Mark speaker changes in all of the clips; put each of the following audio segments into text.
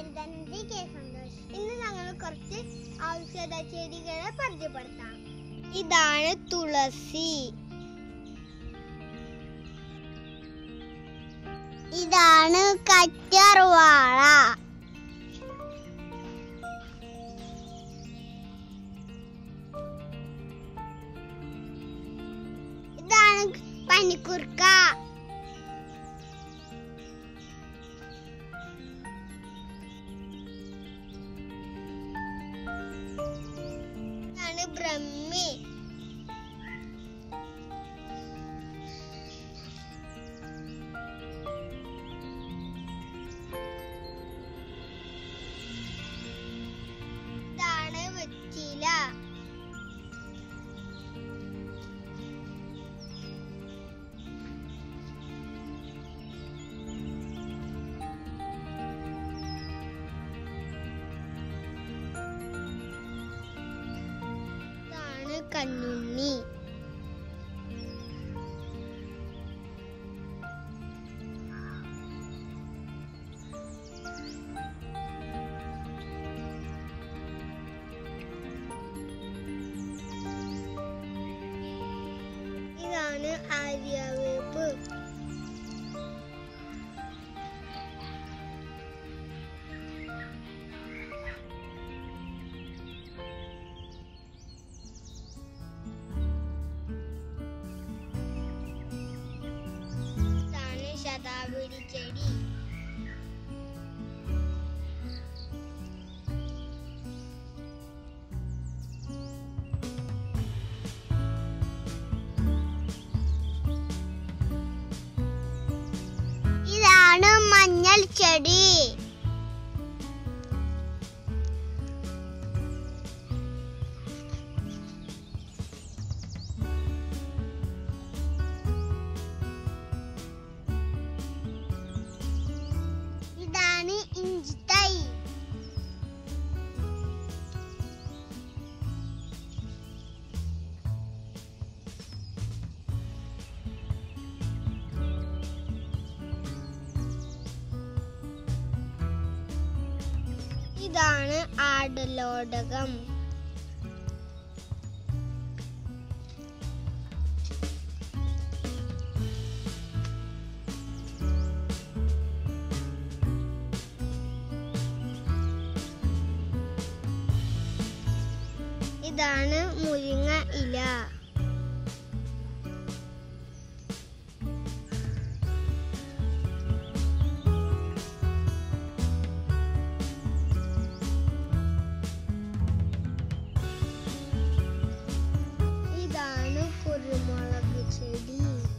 Speaker 1: പേര് ധനന്തി കെ സന്തോഷ് ഇന്ന് ഞങ്ങൾ കുറച്ച് ഔഷധ ചെടികളെ പരിചയപ്പെടുത്താം ഇതാണ് തുളസി ഇതാണ് കറ്റർവാഴ ഇതാണ് പനിക്കുർക്ക ഇതാണ് ബ്രഹ്മി ഇതാണ് വെറ്റില ഇതാണ് കണ്ണുണ്ണി ഇതാണ് ആര്യവേപ്പ് ഇതാണ് ശതാവരി ചെടി ഇതാണ് മഞ്ഞൾ ചെടി ഇതാണ് ഇഞ്ചി തൈ ഇതാണ് ആടലോടകം ഇതാണ് മുരിങ്ങ ഇല ഇതാണ് കുരുമുളക് ചെടി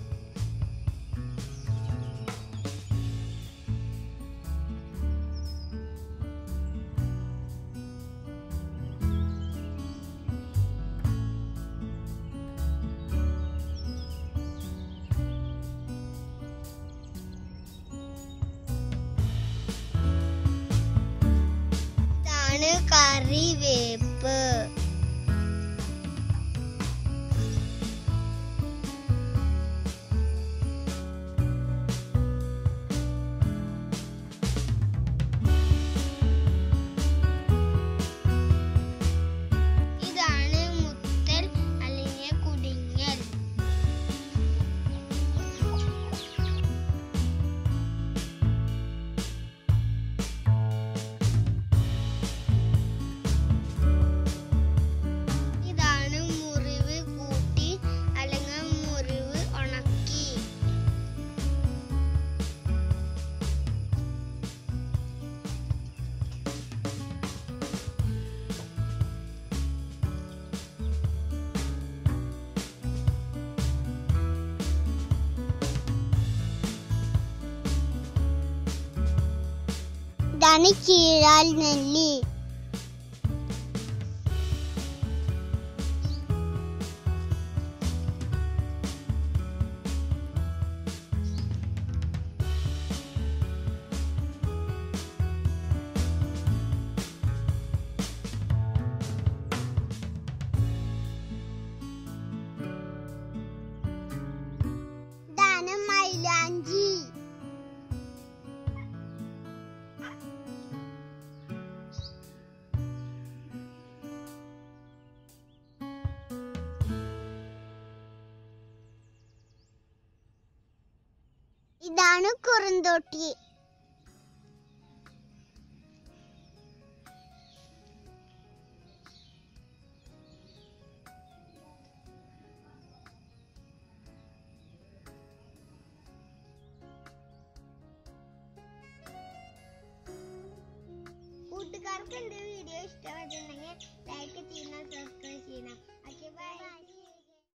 Speaker 1: ഇതാണ് കറിവേപ്പ് ഇതാണ് മുത്തൽ അല്ലെങ്കിൽ കുടിങ്ങൽ ഇതാണ് മുറിവ് കൂട്ടി അല്ലെങ്കിൽ മുറിവ് ഉണക്കി ഇതാണ് ചീരാൽ നെല്ലി ഇതാണ് മൈലാഞ്ചി ഇതാണ് കുറുന്തോട്ടി കൂട്ടുകാർക്ക് എന്റെ വീഡിയോ ഇഷ്ടപ്പെട്ടിട്ടുണ്ടെങ്കിൽ ലൈക്ക് ചെയ്യണം സബ്സ്ക്രൈബ് ചെയ്യണം